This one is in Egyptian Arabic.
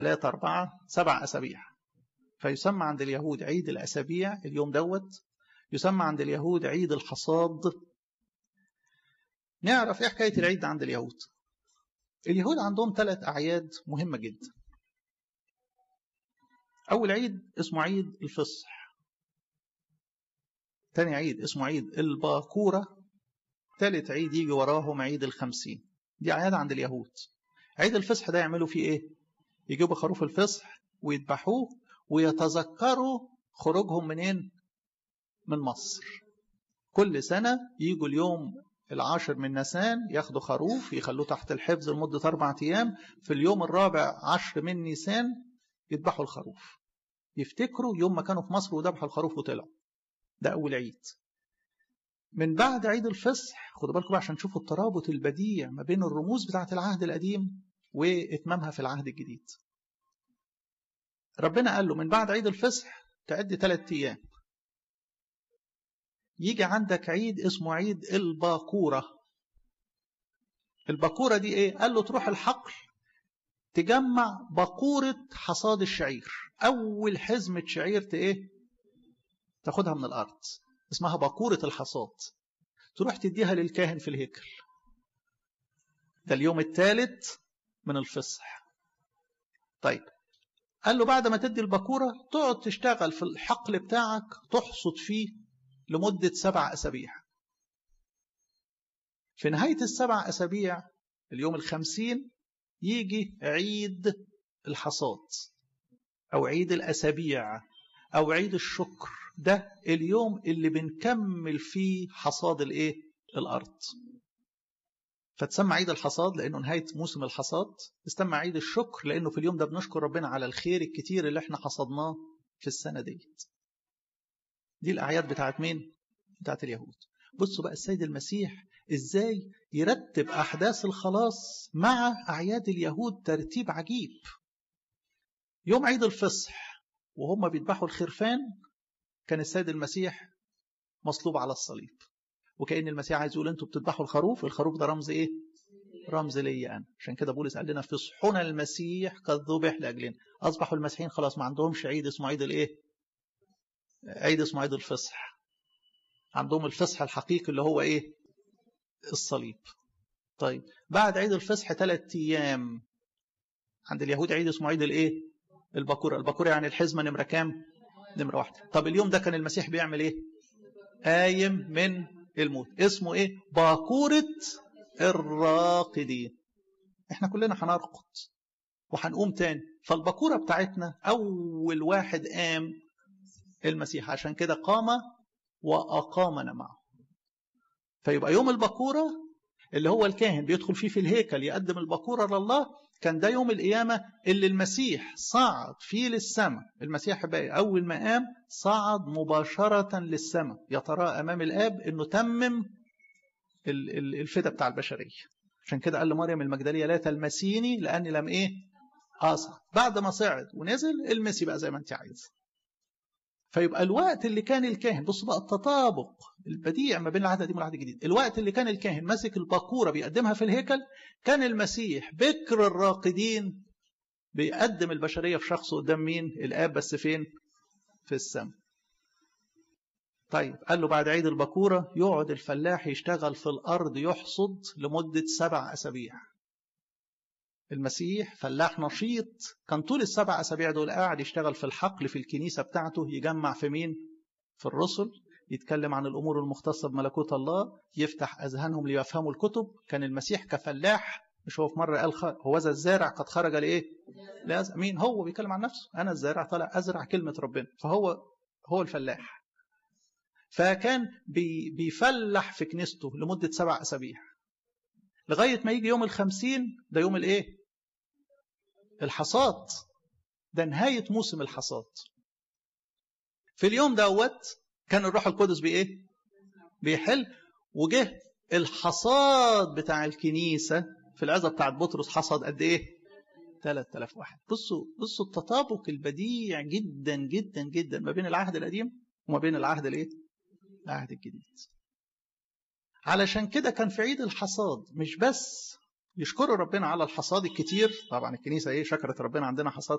ثلاثة أربعة سبع أسابيع فيسمى عند اليهود عيد الأسابيع اليوم دوت يسمى عند اليهود عيد الحصاد نعرف إيه حكاية العيد ده عند اليهود اليهود عندهم ثلاث أعياد مهمة جدا أول عيد اسمه عيد الفصح تاني عيد اسمه عيد الباكورة ثالث عيد يجي وراهم عيد الخمسين دي أعياد عند اليهود عيد الفصح ده يعملوا فيه إيه يجيبوا خروف الفصح ويذبحوه ويتذكروا خروجهم منين من مصر كل سنة يجوا اليوم العاشر من نيسان ياخدوا خروف يخلوه تحت الحفظ لمدة أربعة أيام في اليوم الرابع عشر من نيسان يذبحوا الخروف يفتكروا يوم ما كانوا في مصر وذبحوا الخروف وطلعوا ده أول عيد من بعد عيد الفصح خدوا بالكم عشان تشوفوا الترابط البديع ما بين الرموز بتاعة العهد القديم وإتمامها في العهد الجديد ربنا قال له من بعد عيد الفصح تعد ثلاثة أيام يجي عندك عيد اسمه عيد الباكورة الباكورة دي ايه قال له تروح الحقل تجمع باكورة حصاد الشعير أول حزمة شعير ايه تاخدها من الأرض اسمها باكورة الحصاد تروح تديها للكاهن في الهيكل ده اليوم الثالث من الفصح طيب قال له بعد ما تدي الباكورة تقعد تشتغل في الحقل بتاعك تحصد فيه لمدة سبع أسابيع في نهاية السبع أسابيع اليوم الخمسين يجي عيد الحصاد أو عيد الأسابيع أو عيد الشكر ده اليوم اللي بنكمل فيه حصاد الإيه؟ الأرض فتسمى عيد الحصاد لأنه نهاية موسم الحصاد تسمى عيد الشكر لأنه في اليوم ده بنشكر ربنا على الخير الكتير اللي احنا حصدناه في السنة ديت دي الأعياد بتاعت مين؟ بتاعت اليهود بصوا بقى السيد المسيح ازاي يرتب أحداث الخلاص مع أعياد اليهود ترتيب عجيب يوم عيد الفصح وهم بيذبحوا الخرفان كان السيد المسيح مصلوب على الصليب وكأن المسيح عايز يقول انتوا بتذبحوا الخروف الخروف ده رمز ايه رمز لي انا عشان كده بولس قال لنا فصحنا المسيح قد ذبح لاجلنا اصبحوا المسيحيين خلاص ما عندهمش عيد اسمه عيد الايه عيد اسمه عيد الفصح عندهم الفصح الحقيقي اللي هو ايه الصليب طيب بعد عيد الفصح ثلاث ايام عند اليهود عيد اسمه عيد الايه البكوره البكوره يعني الحزمه نمره كام نمره واحده طب اليوم ده كان المسيح بيعمل ايه قايم من الموت اسمه ايه باكوره الراقدين احنا كلنا هنرقد وهنقوم تاني فالبكوره بتاعتنا اول واحد قام المسيح عشان كده قام وأقامنا معه فيبقى يوم البكورة اللي هو الكاهن بيدخل فيه في الهيكل يقدم البكورة لله كان ده يوم القيامة اللي المسيح صعد فيه للسماء المسيح بقى أول ما قام صعد مباشرة للسماء يترى أمام الآب أنه تمم الفدا بتاع البشرية عشان كده قال لمريم المجدلية لا تلمسيني لأني لم إيه أصعد بعد ما صعد ونزل المسي بقى زي ما أنت عايز فيبقى الوقت اللي كان الكاهن بصوا بقى التطابق البديع ما بين العهد القديم والعهد الجديد الوقت اللي كان الكاهن ماسك الباكوره بيقدمها في الهيكل كان المسيح بكر الراقدين بيقدم البشريه في شخصه قدام مين الاب بس فين في السماء طيب قال له بعد عيد البكوره يقعد الفلاح يشتغل في الارض يحصد لمده سبع اسابيع المسيح فلاح نشيط كان طول السبع أسابيع دول قاعد يشتغل في الحقل في الكنيسة بتاعته يجمع في مين؟ في الرسل يتكلم عن الأمور المختصة بملكوت الله يفتح أذهانهم ليفهموا الكتب كان المسيح كفلاح مش هو في مرة قال هو ذا الزارع قد خرج لإيه؟ لازم مين هو بيتكلم عن نفسه أنا الزارع طالع أزرع كلمة ربنا فهو هو الفلاح فكان بي بيفلح في كنيسته لمدة سبع أسابيع لغاية ما يجي يوم الخمسين ده يوم الإيه؟ الحصاد ده نهاية موسم الحصاد في اليوم دوت كان الروح القدس بإيه بيحل وجه الحصاد بتاع الكنيسة في العزة بتاعت بطرس حصد قد إيه 3000 واحد بصوا بصوا التطابق البديع جدا جدا جدا ما بين العهد القديم وما بين العهد الايه العهد الجديد علشان كده كان في عيد الحصاد مش بس يشكروا ربنا على الحصاد الكتير طبعا الكنيسة ايه شكرت ربنا عندنا حصاد